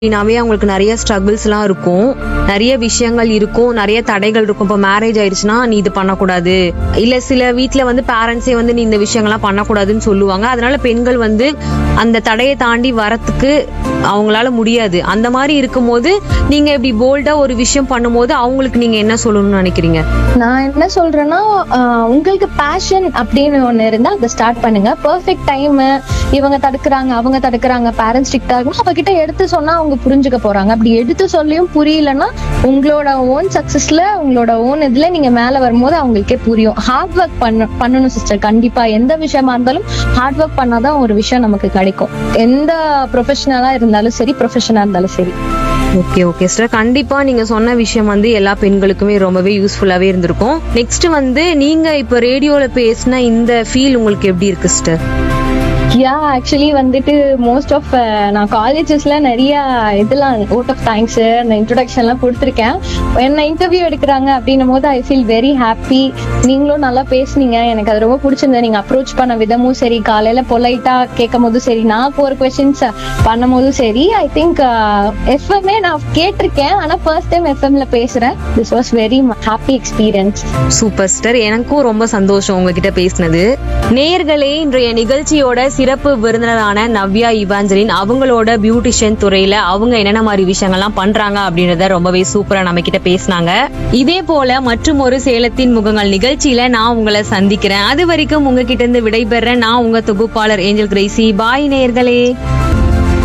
அப்படின்னாவே அவங்களுக்கு நிறைய ஸ்ட்ரகிள்ஸ்லாம் இருக்கும் நிறைய விஷயங்கள் இருக்கும் நிறைய தடைகள் இருக்கும் இப்போ மேரேஜ் ஆயிடுச்சுன்னா நீ இது பண்ணக்கூடாது இல்ல சில வீட்ல வந்து பேரண்ட்ஸே வந்து நீ இந்த விஷயங்கள்லாம் பண்ணக்கூடாதுன்னு சொல்லுவாங்க அதனால பெண்கள் வந்து அந்த தடையை தாண்டி வரத்துக்கு அவங்களால முடியாது அந்த மாதிரி இருக்கும்போது நீங்க இப்படி போல்டா ஒரு விஷயம் பண்ணும்போது அவங்களுக்கு நீங்க என்ன சொல்லணும்னு நினைக்கிறீங்க நான் என்ன சொல்றேன்னா ஆஹ் உங்களுக்கு பேஷன் அப்படின்னு ஒண்ணு இருந்தா அதை ஸ்டார்ட் பண்ணுங்க பெர்ஃபெக்ட் டைம் இவங்க தடுக்கிறாங்க அவங்க தடுக்கிறாங்க பேரண்ட்ஸ் ஸ்ட்ரிக்டா இருக்கும் அவகிட்ட எடுத்து சொன்னா அவங்க புரிஞ்சுக்க போறாங்க அப்படி எடுத்து சொல்லியும் புரியலன்னா உங்களோட ஓன் சக்சஸ்ல உங்களோட ஓன் இதுல நீங்க மேல வரும்போது அவங்களுக்கே புரியும் ஹார்ட் ஒர்க் பண்ண பண்ணணும் சிஸ்டர் கண்டிப்பா எந்த விஷயமா இருந்தாலும் ஹார்ட் ஒர்க் பண்ணாதான் ஒரு விஷயம் நமக்கு கிடைக்கும் எந்த ப்ரொஃபஷனலா இருந்தாலும் சரி ப்ரொஃபஷனா இருந்தாலும் சரி ஓகே ஓகே சிஸ்டர் கண்டிப்பா நீங்க சொன்ன விஷயம் வந்து எல்லா பெண்களுக்குமே ரொம்பவே யூஸ்ஃபுல்லாவே இருந்திருக்கும் நெக்ஸ்ட் வந்து நீங்க இப்ப ரேடியோல பேசின இந்த ஃபீல் உங்களுக்கு எப்படி இருக்கு சிஸ்டர் யா ஆக்சுவலி வந்துட்டு மோஸ்ட் ஆஃப் நான் காலேஜஸ்ல நிறைய இதெல்லாம் ஓட் ஆஃப் தேங்க்ஸ் அந்த இன்ட்ரொடக்ஷன் எல்லாம் கொடுத்துருக்கேன் என்ன இன்டர்வியூ எடுக்கிறாங்க அப்படின்னும் போது ஐ ஃபீல் வெரி ஹாப்பி நீங்களும் நல்லா பேசுனீங்க எனக்கு அது ரொம்ப பிடிச்சிருந்தது நீங்க அப்ரோச் பண்ண விதமும் சரி காலையில பொலைட்டா கேட்கும் போதும் சரி நான் இப்போ ஒரு கொஸ்டின்ஸ் பண்ணும் போதும் சரி ஐ திங்க் எஃப்எம்ஏ நான் கேட்டிருக்கேன் ஆனா ஃபர்ஸ்ட் டைம் எஃப்எம்ல பேசுறேன் this was very happy experience super sister எனக்கும் ரொம்ப சந்தோஷம் உங்ககிட்ட பேசினது நேயர்களே இன்றைய நிகழ்ச்சியோட சிறப்பு விருந்தினரான நவ்யா இவாஞ்சலின் அவங்களோட பியூட்டிஷியன் துறையில அவங்க என்னென்ன மாதிரி விஷயங்கள்லாம் பண்றாங்க அப்படின்றத ரொம்பவே சூப்பரா நம்ம கிட்ட பேசினாங்க இதே போல மற்றும் ஒரு சேலத்தின் முகங்கள் நிகழ்ச்சியில நான் உங்களை சந்திக்கிறேன் அது வரைக்கும் உங்ககிட்ட இருந்து விடைபெற நான் உங்க தொகுப்பாளர் ஏஞ்சல் கிரேசி பாய் நேயர்களே